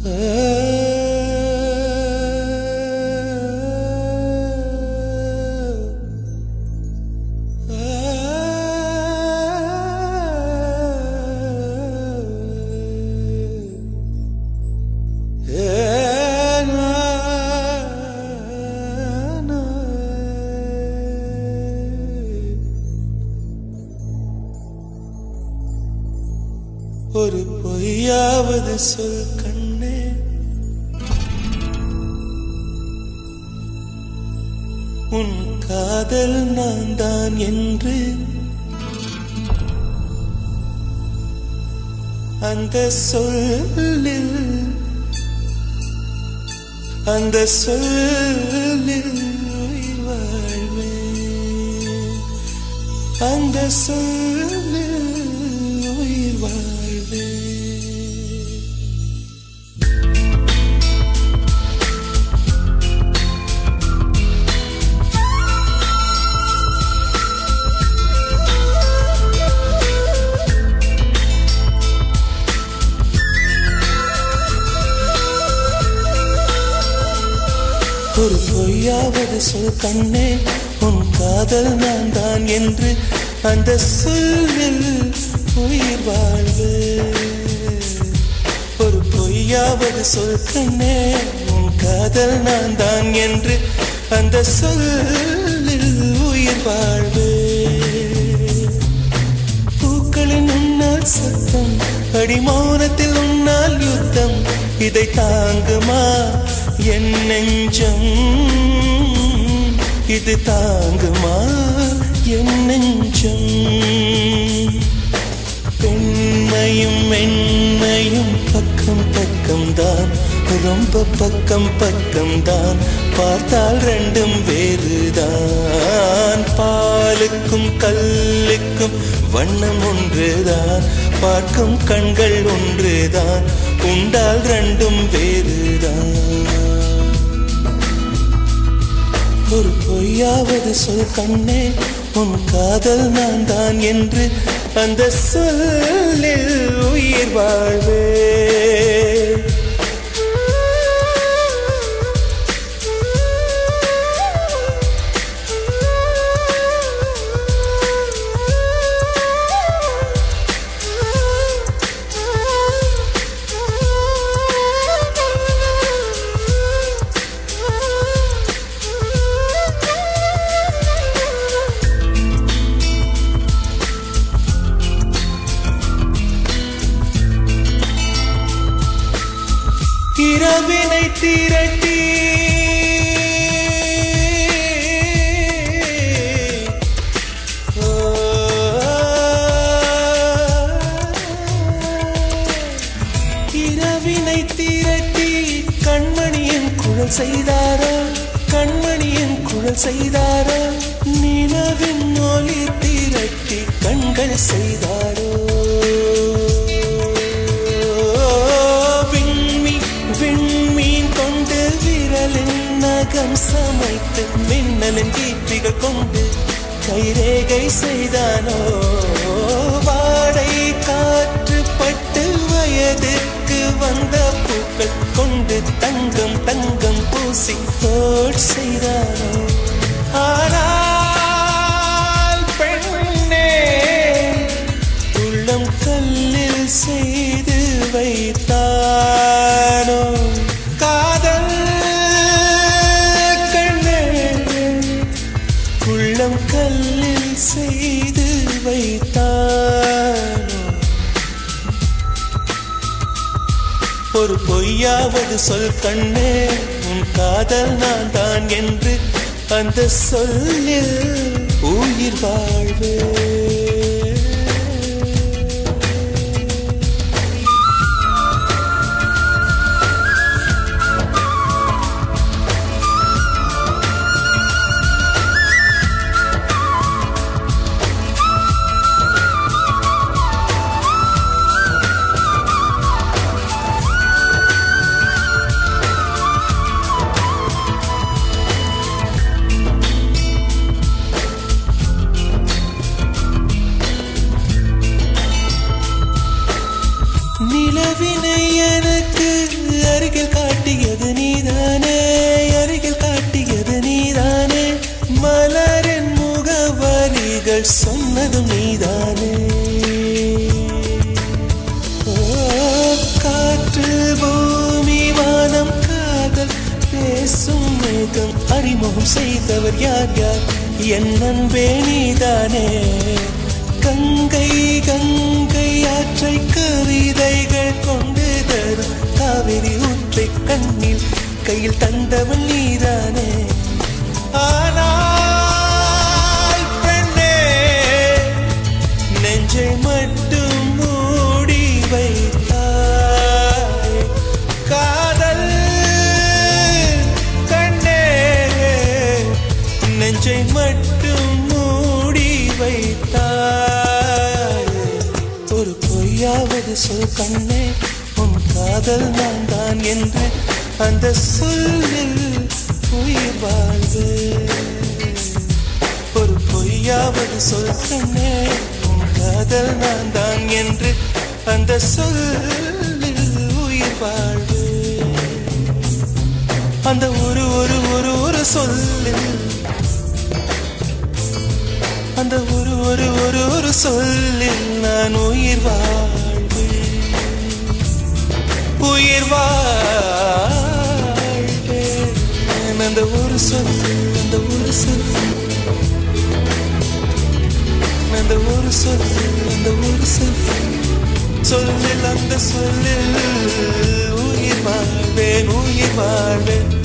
ஒரு பொய்யாவது சொல் கண்ணே உன் காதல் நான் தான் என்று அந்த சொல்லில் அந்த சொல்லில் உயிர் வாழ்வேன் அந்த சொல்லில் உயிர் வாழ்வேன் ஒரு பொய்யாவது சொல் கண்ணே உன் காதல் நான் தான் என்று அந்த சொல்லில் உயிர் வாழ்வு ஒரு பொய்யாவது சொல் கண்ணே உன் காதல் நான் தான் என்று அந்த சொல்லில் உயிர் வாழ்வு பூக்களின் உன்னால் சத்தம் அடிமௌனத்தில் உன்னால் யுத்தம் இதை தாங்குமா என் நெஞ்சம் இது தாங்குமா என் நெஞ்சம் பெண்மையும் மென்மையும் பக்கம் பக்கம் தான் ரொம்ப பக்கம் பக்கம் தான் பார்த்தால் ரெண்டும் வேறுதான் பாலுக்கும் கல்லுக்கும் வண்ணம் ஒன்றுதான் பார்க்கும் கண்கள் ஒன்றுதான் உண்டால் ரெண்டும் வேறுதான் ஒரு பொய்யாவது சொல் கண்ணே உன் காதல் நான் தான் என்று அந்த சொல்லில் உயிர் வாழ்வே இரவினை திரட்டி ஓ, இரவினை திரட்டி கண்மணியின் குழல் செய்தாரோ கண்மணியின் குழல் செய்தாரோ நிலவின் ஒளி திரட்டி கண்கள் செய்தாரோ விண்மீ விண்மீன் கொண்டு விரலின் நகம் சமைத்து மின்னலின் கீற்றிகள் கொண்டு கைரேகை செய்தானோ வாடை காற்று பட்டு வயதிற்கு வந்த பூக்கள் கொண்டு தங்கம் தங்கம் பூசி தோட் செய்தானோ ஆனால் பெண்ணே உள்ளம் கல்லில் செய்து வைத்தானோ காதல் கண்ணே உள்ளம் கல்லில் செய்து வைத்தானோ ஒரு பொய்யாவது சொல் கண்ணே உன் காதல் நான் தான் என்று அந்த சொல்லில் உயிர் வாழ்வே நினைவினை எனக்கு அருகில் காட்டியது நீதானே அருகில் காட்டியது நீதானே மலரின் முகவரிகள் சொன்னதும் நீதானே ஓ, காற்று பூமி வானம் காதல் பேசும் மேகம் அறிமுகம் செய்தவர் யார் யார் என் அன்பே நீதானே கங்கை கங்கை ஆற்றை கவிதைகள் கொண்டு தரும் காவிரி ஊற்றை கண்ணில் கையில் தந்தவன் நீதானே ஆனால் பெண்ணே நெஞ்சை மட்டும் மூடி வைத்தாய் காதல் கண்ணே நெஞ்சை மட்டும் மூடி வைத்தாய் ஒரு பொய்யாவது சொல் கண்ணே உன் காதல் நான் தான் என்று அந்த சொல்லில் உயிர் வாழ்வு ஒரு பொய்யாவது சொல் கண்ணே உன் காதல் நான் தான் என்று அந்த சொல்லில் உயிர் வாழ்வு அந்த ஒரு ஒரு ஒரு ஒரு சொல்லில் அந்த ஒரு ஒரு ஒரு ஒரு சொல்லில் நான் உயிர் வாழ்வு உயிர் வாழ்வேன் அந்த ஒரு சொல் அந்த ஒரு சொல் அந்த ஒரு சொல் அந்த ஒரு சொல் சொல்லில் அந்த சொல்லில் உயிர் வாழ்வேன் உயிர் வாழ்வேன்